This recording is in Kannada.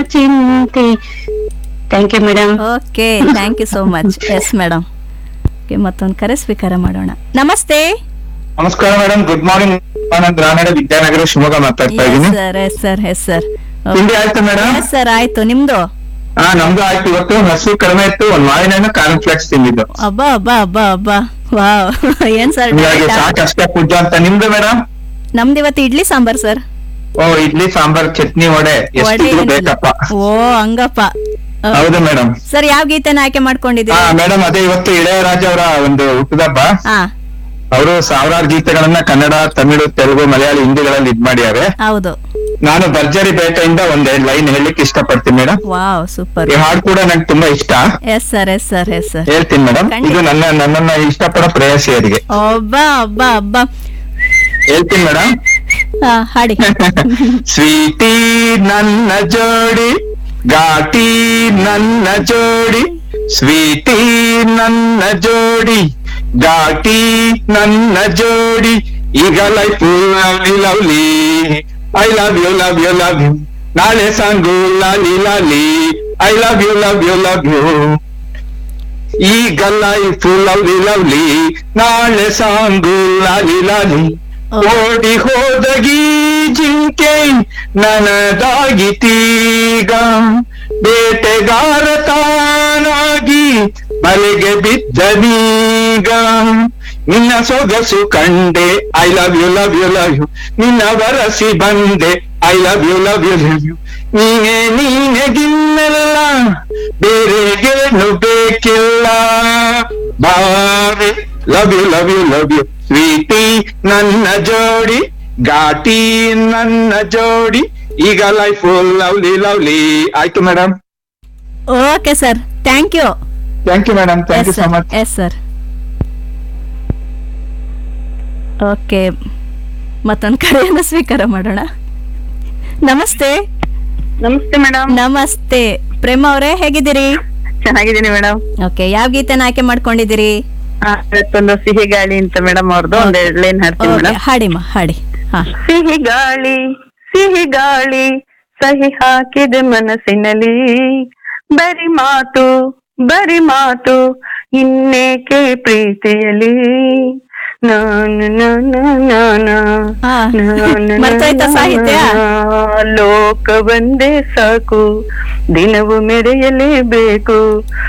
ಚಿಂತೆ thank you madam okay thank you so much yes madam okay ಮತ್ತೊಂದು ಕರೆ ಸ್ವೀಕಾರ ಮಾಡೋಣ ನಮಸ್ತೆ ನಮಸ್ಕಾರ madam good morning Anand Ranade Vidyanagara Shivamogga ಮಾತಾಡ್ತಾ ಎಸ್ ಇದ್ದೀನಿ sir yes sir yes sir ತಿಂಡಿ ಆಯ್ತು ಮೇಡಮ್ ಎಸ್ ಸರ್ ಆಯ್ತು ನಿಮ್ದು ಹಾ ನಮ್ದು ಆಯ್ತು ಇವತ್ತು ಹಸು ಕಡಿಮೆ ಇತ್ತು ಒಂದ್ ಮಾವಿನ ಹಣ್ಣು ಕಾರನ್ ಫ್ಲೆಕ್ಸ್ ತಿಂದಿದ್ದು ಅಬ್ಬಾ ಅಬ್ಬಾ ಅಬ್ಬಾ ಅಬ್ಬಾ ವಾವ್ ಏನ್ ಸರ್ ಹೀಗಾಗಿ ಸಾಕಷ್ಟೇ ಪೂಜ ಅಂತ ನಿಮ್ದು ಮೇಡಮ್ ನಮ್ದು ಇವತ್ತು ಇಡ್ಲಿ ಸಾಂಬಾರ್ ಸರ್ ಓ ಇಡ್ಲಿ ಸಾಂಬಾರ್ ಚಟ್ನಿ ವಡೆ ವಡೆ ಎಷ್ಟಿದ್ರು ಏನಿಲ್ಲ. ಬೇಕಪ್ಪ ಓ ಹಂಗಪ್ಪ ಹೌದು ಮೇಡಮ್ ಸರ್ ಯಾವ ಗೀತೆನ ಆಯ್ಕೆ ಹಾ ಮಾಡ್ಕೊಂಡಿದ್ದೀರಿ ಮೇಡಮ್ ಅದೇ ಇವತ್ತು ಇಳೆಯರಾಜ ಅವರ ಒಂದು ಹುಟ್ಟದಬ್ಬ ಹಾ ಅವರು ಸಾವಿರಾರು ಗೀತೆಗಳನ್ನ ಕನ್ನಡ ತಮಿಳು ತೆಲುಗು ಮಲಯಾಳಿ ಹಿಂದಿಗಳಲ್ಲಿ ಇದ್ ಮಾಡ್ಯಾರೆ ಹೌದು ನಾನು ಭರ್ಜರಿ ಬೇಟೆಯಿಂದ ಒಂದೆರಡು ಲೈನ್ ಹೇಳಲಿಕ್ಕೆ ಇಷ್ಟಪಡ್ತೀನಿ ಮೇಡಮ್ ವಾವ್ ಸೂಪರ್ ಈ ಹಾಡು ಕೂಡ ನಂಗೆ ತುಂಬಾ ಇಷ್ಟ yes sir yes sir yes sir ಹೇಳ್ತೀನಿ ಮೇಡಮ್ ಖಂಡಿತ. ಇದು ನನ್ನ ನನ್ನನ್ನ ಇಷ್ಟಪಡೋ ಪ್ರೇಯಸಿಯರಿಗೆ ಅಬ್ಬಾ ಅಬ್ಬಾ ಅಬ್ಬಾ ಹೇಳ್ತೀನಿ ಮೇಡಮ್ ಹಾ ಹಾಡಿ ಸ್ವೀಟಿ ನನ್ನ ಜೋಡಿ ಘಾಟಿ ನನ್ನ ಜೋಡಿ ಸ್ವೀಟಿ ನನ್ನ ಜೋಡಿ ಘಾಟಿ ನನ್ನ ಜೋಡಿ ಈಗ life lovely lovely I love you love you love you ನಾಳೆ ಸಾಂಗು ಲಾಲಿ ಲಾಲಿ I love you love you love you ಈಗ ಲೈಫ್ ಲವ್ಲಿ ಲವ್ಲಿ ನಾಳೆ ಸಾಂಗು ಲಾಲಿ ಲಾಲಿ ಓಡಿ ಹೋದಗಿ ಜಿಂಕೆ ನನದಾಗಿತೀಗ ಬೇಟೆಗಾರ ತಾನಾಗಿ ಬಲೆಗೆ ಬಿದ್ದನೀಗ ನಿನ್ನ ಸೊಗಸು ಕಂಡೆ I love you love you love you ನಿನ್ನ ಬರಸಿ ಬಂದೆ I love you love you love you ನೀನೇ ನೀನೆ ಗಿನ್ನೆಲ್ಲ ಬೇರೆಗೇನು ಬೇಕಿಲ್ಲ ಬಾರೆ love you love you love you sweetie ನನ್ನ ಜೋಡಿ ಘಾಟಿ ನನ್ನ ಜೋಡಿ ಈಗ ಲೈಫ್ ಲವ್ಲಿ ಲವ್ಲಿ ಆಯ್ತು madam okay sir thank you thank you madam thank you yes so sir much yes sir okay ಮತ್ತೊಂದು ಕರೆಯನ್ನು ಸ್ವೀಕಾರ ಮಾಡೋಣ ನಮಸ್ತೆ ನಮಸ್ತೆ ಮೇಡಮ್ ನಮಸ್ತೆ ಪ್ರೇಮ ಅವರೇ ಹೇಗಿದ್ದೀರಿ ಚೆನ್ನಾಗಿದ್ದೀನಿ ಮೇಡಮ್ ಓಕೆ ಯಾವ ಗೀತೆನ ಆಯ್ಕೆ ಮಾಡ್ಕೊಂಡಿದ್ದೀರಿ ಇವತ್ತೊಂದು ಸಿಹಿ ಗಾಳಿ ಅಂತ ಮೇಡಮ್ ಅವ್ರದ್ದು ಒಂದ್ ಎರಡ್ ಲೈನ್ ಹಾಡ್ತೀನಿ ಓಕೆ ಮೇಡಮ್ ಹಾಡಿಮ್ಮ ಹಾಡಿ ಹಾ ಸಿಹಿ ಗಾಳಿ ಸಿಹಿ ಗಾಳಿ ಸಹಿ ಹಾಕಿದೆ ಮನಸ್ಸಿನಲ್ಲಿ ಬರಿ ಮಾತು ಬರಿ ಮಾತು ಇನ್ನೇಕೆ ಪ್ರೀತಿಯಲಿ ನಾನು ನಾನು ನಾನು ಹಾ. ಮರ್ತೋಯ್ತಾ ಸಾಹಿತ್ಯ? ಲೋಕ ಒಂದೇ ಸಾಕು ದಿನವು ಮೆರೆಯಲೇಬೇಕು